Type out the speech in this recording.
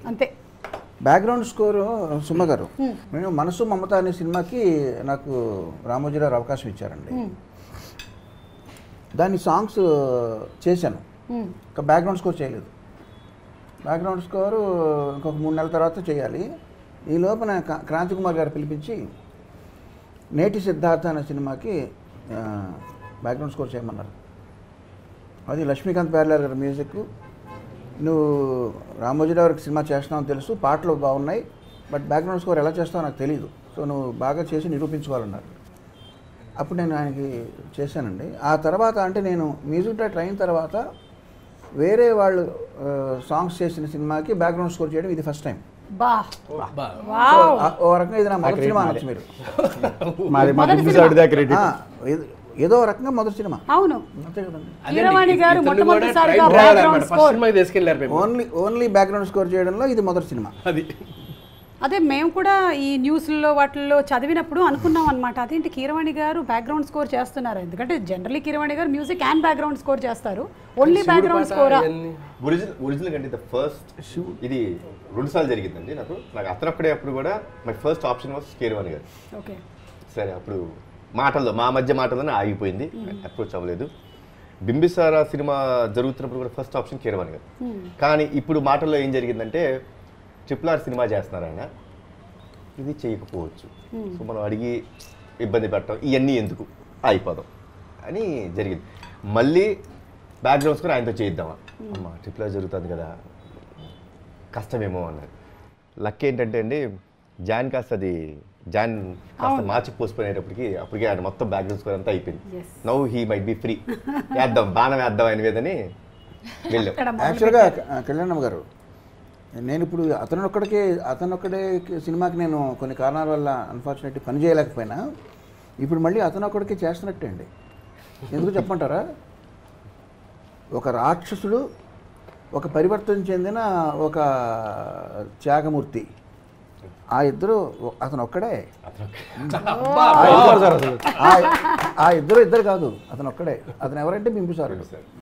అంతే background score Suma గారు నేను మనసు మమత అనే సినిమాకి నాకు రామోజీరావు అవకాశం ఇచ్చారండి దాని సాంగ్స్ చేశాను మ్మ్. ఇంకా బ్యాక్గ్రౌండ్ స్కోర్ చేయలేదు బ్యాక్గ్రౌండ్ స్కోర్ ఇంకొక మూడు నెలల తర్వాత చేయాలి ఈ లోపల కా- క్రాంతి కుమార్ గారు పిలిపించి నేటి సిద్ధార్థ అనే సినిమాకి ఆ, బ్యాక్గ్రౌండ్ స్కోర్ చేయమన్నారు అది లక్ష్మీకాంత్ ప్యార్లర్ గారి మ్యూజిక్ నువ్వు రామోజీరావు గారికి సినిమా చేస్తున్నావు తెలుసు పాటలు బాగున్నాయి బట్ బ్యాక్గ్రౌండ్ స్కోర్ ఎలా చేస్తావో నాకు తెలియదు సో నువ్వు బాగా చేసి నిరూపించుకోవాలన్నారు అప్పుడు నేను ఆయనకి చేశానండి ఆ తర్వాత అంటే నేను మ్యూజిక్ డైరెక్టర్ అయిన తర్వాత వేరే వాళ్ళు సాంగ్స్ చేసిన సినిమాకి బ్యాక్గ్రౌండ్ స్కోర్ చేయడం ఇది ఫస్ట్ టైం బా బా. వావ్ ఆ- ఓ రకంగా ఇది నా మొదటి సినిమా అనొచ్చు మీరు మాది మా మొదటి బిందు సినిమా. సార్దా క్రెడిట్ ఆ, ఏదో- ఏదో రకంగా మొదటి సినిమా అవును అంతే కదండి అదేంటి, కీరవాణి గారు ఇతన్ని కూడా మొట్టమొదటిసారిగా time background రాయాలన్నమాట. First score. సినిమాకి తీసుకెళ్లారు మేము ఓన్లీ ఓన్లీ బ్యాక్గ్రౌండ్ స్కోర్ చేయడంలో ఇది మొదటి సినిమా అది అదే మేము కూడా ఈ న్యూస్లో వాటిల్లో చదివినప్పుడు అనుకున్నాం అనమాట అదేంటి కీరవాణి గారు బ్యాక్గ్రౌండ్ స్కోర్ చేస్తున్నారు ఎందుకంటే generally Keeravani garu music and background score చేస్తారు ఓన్లీ శివుడి బ్యాక్గ్రౌండ్ పాట స్కోరా ఇవన్నీ. ఒరిజినల్ ఒరిజినల్ అంటే ద ఫస్ట్ ఇది రెండు సార్లు జరిగిందండి నాకు నాకు అతనొక్కడే అప్పుడు కూడా my first option was Keeravani garu okay సరే అప్పుడు మాటల్లో మా మధ్య మాటల్లోనే ఆగిపోయింది అప్రోచ్ అవ్వలేదు బింబిసారా సినిమా జరుగుతున్నప్పుడు కూడా ఫస్ట్ ఆప్షన్ కీరవాణి గారు కానీ ఇప్పుడు మాటల్లో ఏం జరిగిందంటే ట్రిపుల్ ఆర్ సినిమా చేస్తున్నారు ఆయన ఇది చేయకపోవచ్చు సో మనం అడిగి ఇబ్బంది పెట్టడం ఇవన్నీ ఎందుకు అయిపోదాం అని జరిగింది మళ్ళీ బ్యాక్గ్రౌండ్స్ కూడా ఆయనతో చేయిద్దామా అమ్మ ట్రిపుల్ ఆర్ జరుగుతుంది కదా కష్టమేమో అన్నారు లక్ ఏంటంటే అండి జాన్ కాస్త అది జాన్ కాస్త మార్చి పోస్ట్ అయ్యేటప్పటికి అప్పటికే ఆయన మొత్తం బ్యాక్గ్రౌండ్ స్కోర్ అంతా అయిపోయింది Yes. Now he might be free వేద్దాం బాణం వేద్దాం ఆయన మీదని వెళ్ళాం ఇక్కడ మొదలు యాక్చువల్గా కళ్యాణమ్మ గారు నేను ఇప్పుడు అతను ఒక్కడికే అతను ఒక్కడే సినిమాకి నేను కొన్ని కారణాల వల్ల అన్ఫార్చునేట్లీ పని చేయలేకపోయినా ఇప్పుడు మళ్ళీ అతను ఒక్కడికే చేస్తున్నట్టే అండి ఎందుకు చెప్పమంటారా ఒక రాక్షసుడు ఒక పరివర్తన చెందిన ఒక త్యాగమూర్తి ఆ ఇద్దరు అతను ఒక్కడే ఆ- ఆ ఇద్దరు ఇద్దరు కాదు అతను ఒక్కడే అతను ఎవరంటే బింబిసారుడు